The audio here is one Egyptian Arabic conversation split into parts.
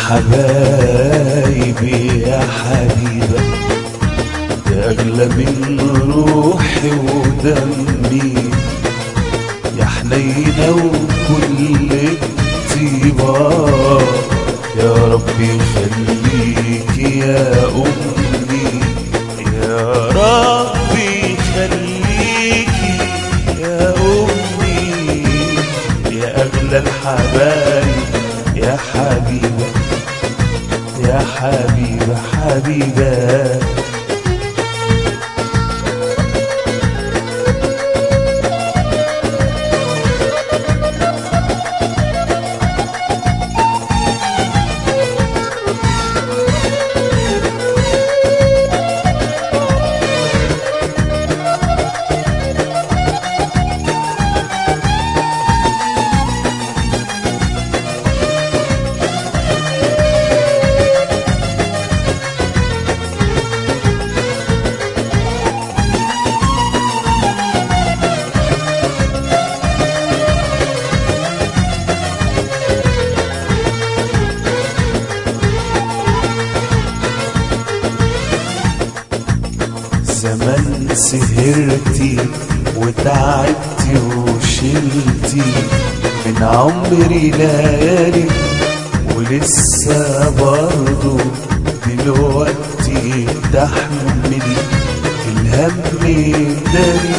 حبايبي يا حبيبة يا أغلى من روحي ودمي يا حنينة وكل طيبة يا ربي خليك يا أمي يا ربي خليك يا أمي يا أغلى الحبايب يا حبيبة يا حبيبة حبيبة زمان سهرتي وتعبتي وشلتي من عمري ليالي ولسه برضو دلوقتي تحملي الهم داري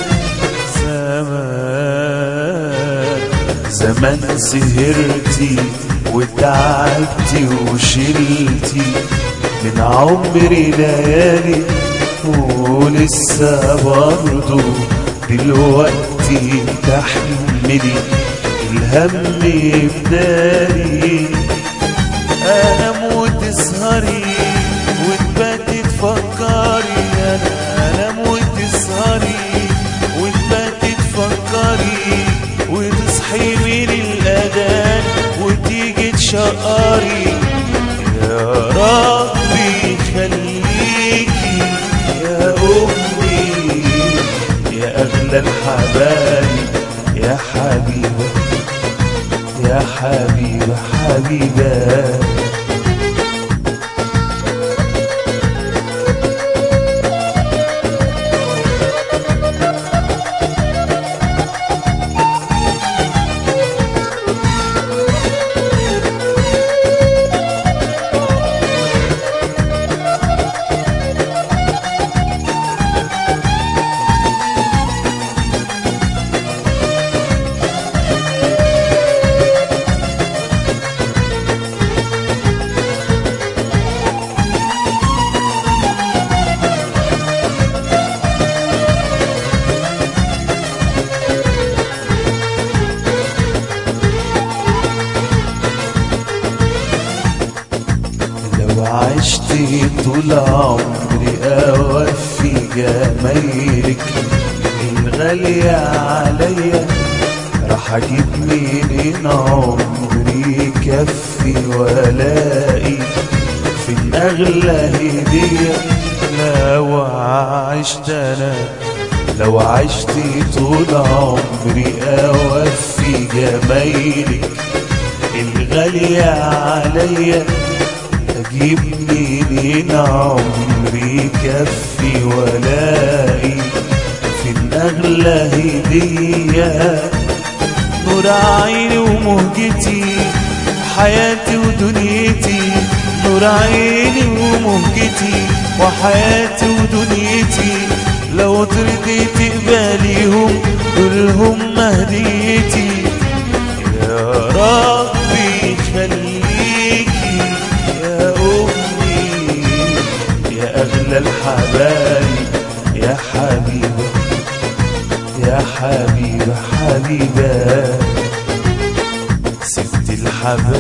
زمان زمان سهرتي وتعبتي وشلتي من عمري ليالي ولسه برضو دلوقتي تحملي الهم بداري انام وتسهري وتباتي تفكري انا انام وتسهري وتباتي تفكري وتصحي من الاذان وتيجي تشقري يا ربي خليكي يا أمي يا أغلى الحبايب يا حبيبة يا حبيبة حبيبة لو عشت طول عمري أوفي جمايلك الغالية عليا راح أجيب منين عمري يكفي ولاقي في الأغلى هدية لو عشت أنا لو عشت طول عمري أوفي جمايلك الغالية عليا أجيب منين عمري كفي ولاقي في الأغلى هدية نور عيني ومهجتي حياتي ودنيتي نور عيني ومهجتي وحياتي ودنيتي لو ترضي تقبليهم دول هم هديتي يا ربي خليكي يا أمي يا أغلى الحبايب يا حبيبة يا حبيبة حبيبة ست الحبايب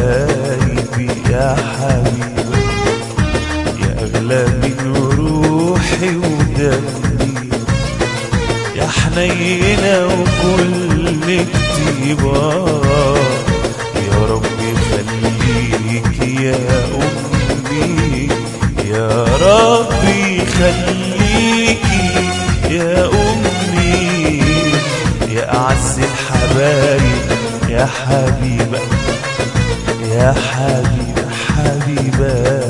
يا حبيبة يا أغلى من روحي ودمي يا حنينة وكل كتيبة يا ربي خليك يا أمي يا ربي خليكي يا أمي يا أعز الحبايب يا حبيبة يا حبيبة بالي